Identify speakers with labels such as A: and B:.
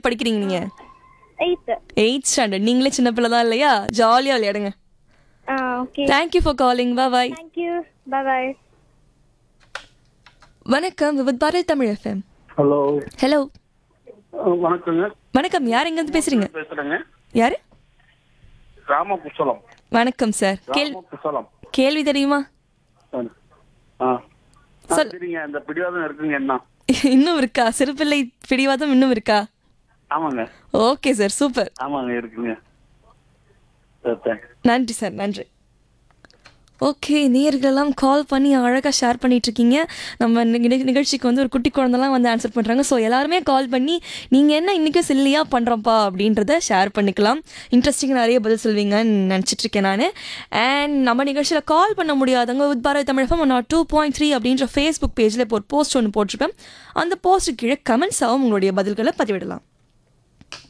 A: Standard படிக்கிறீங்க நீங்க
B: eighth
A: eight standard நீங்களே சின்ன பிள்ளை தான் இல்லையா ஜாலியா விளையாடுங்க
B: ஆ ஓகே
A: தேங்க்யூ ஃபார் காலிங் பா பாய்
B: தேங்க்யூ பாய்
A: வணக்கம் with Bharathi Tamil FM
C: hello
A: hello
C: வணக்கங்க
A: வணக்கம் யார் எங்கேருந்து பேசுறீங்க
C: பேசுறேங்க
A: யாரு
C: ராமகுசலம்
A: வணக்கம் சார் கேள்
C: ராமகுசலம்
A: கேள்வி தெரியுமா
C: ஆ ஆ,
A: சொல்.
C: சரிங்க இந்த பிடிவாதம் இருக்குங்க என்ன
A: இன்னும் இருக்கா சிறுபிள்ளை பிடிவாதம் இன்னும் இருக்கா
C: ஆமாங்க
A: ஓகே சார் சூப்பர்
C: ஆமாங்க இருக்குங்க சரி தேங்க்ஸ்
A: நன்றி சார் நன்றி ஓகே நேர்களெல்லாம் கால் பண்ணி அழகாக ஷேர் பண்ணிட்டு இருக்கீங்க நம்ம நிக- நிகழ்ச்சிக்கு வந்து ஒரு குட்டி குழந்தெல்லாம் வந்து ஆன்சர் பண்ணுறாங்க ஸோ எல்லாருமே கால் பண்ணி நீங்கள் என்ன இன்றைக்கும் சில்லியாக பண்ணுறோம்ப்பா அப்படின்றத ஷேர் பண்ணிக்கலாம் இன்ட்ரெஸ்டிங்காக நிறைய பதில் சொல்வீங்கன்னு நினச்சிட்டு இருக்கேன் நான் அண்ட் நம்ம நிகழ்ச்சியில் கால் பண்ண முடியாதவங்க வித் பாரத் தமிழகம் நான் டூ பாயிண்ட் த்ரீ அப்படின்ற ஃபேஸ்புக் பேஜில் இப்போ ஒரு போஸ்ட் ஒன்று போட்டிருப்பேன் அந்த போஸ்ட்டு கீழே கமெண்ட்ஸாகவும் உங்களுடைய பதில்களை பதிவிடலாம்